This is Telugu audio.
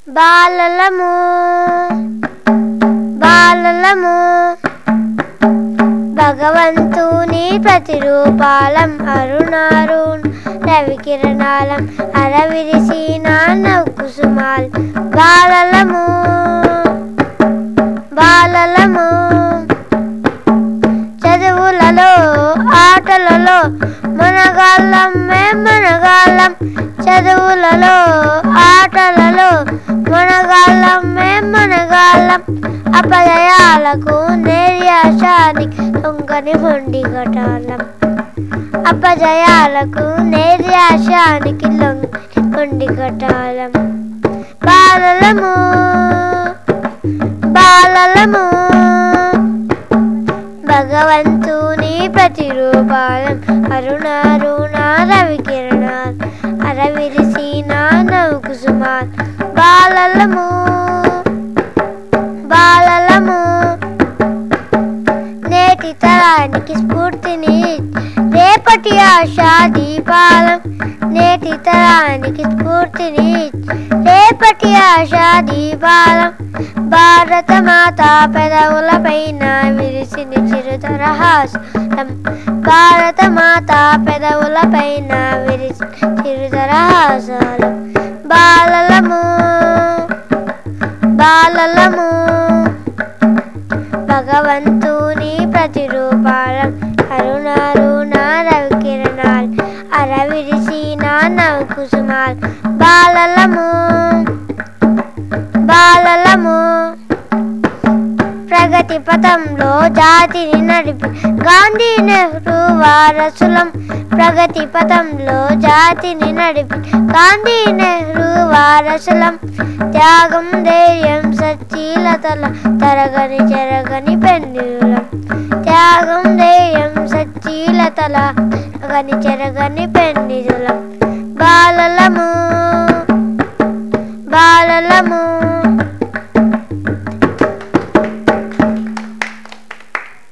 బాలలము బాలలము భగవంతుని ప్రతిరూపాలం అరుణారుణ్ రవికిరణాలం అరవిరిసిన నవ్వుకుసుమాల్ బాలలము బాలలము చదువులలో ఆటలలో మనగాళ్ళం మేం మనగాళ్ళం చదువులలో ఆటలలో మనగాళ్ళం మేం మనగాళ్ళం అపజయాలకు నేర్యాశానికి దొంగని మొండి కటాలం అపజయాలకు నేర్యాశానికి లొంగి మొండి కటాలం బాలలము బాలలము భగవంతుని ప్రతిరూపాలం అరుణారుణ రవికిరణాల్ అరవిరిసిన నవ్వుకుసుమాల్ బాలలము బాలలము నేటి తరానికి స్ఫూర్తిని రేపటి ఆశా దీపాలం నేటి తరానికి స్ఫూర్తిని రేపటి ఆశా దీపాలం భారత మాత పెదవుల పైన విరిసిన చిరుతరహాసం భారత మాత పెదవుల పైన విరిసిన చిరుతరహాసాలం బాలలము బాలలము భగవంతుని ప్రతిరూపాలం అరుణారుణ రవికిరణాల్ అరవిరిసిన నవకుసుమాల్ బాలలము బాలలము ప్రగతి పథంలో జాతిని నడిపి గాంధీ నెహ్రూ వారసులం ప్రగతి పథంలో జాతిని నడిపి గాంధీ నెహ్రూ వారసులం త్యాగం ధైర్యం సచ్చీలతల తరగని చెరగని పెన్నులం త్యాగం ధైర్యం సచ్చీలతల తరగని చెరగని పెన్నిదులం బాలలము బాలలము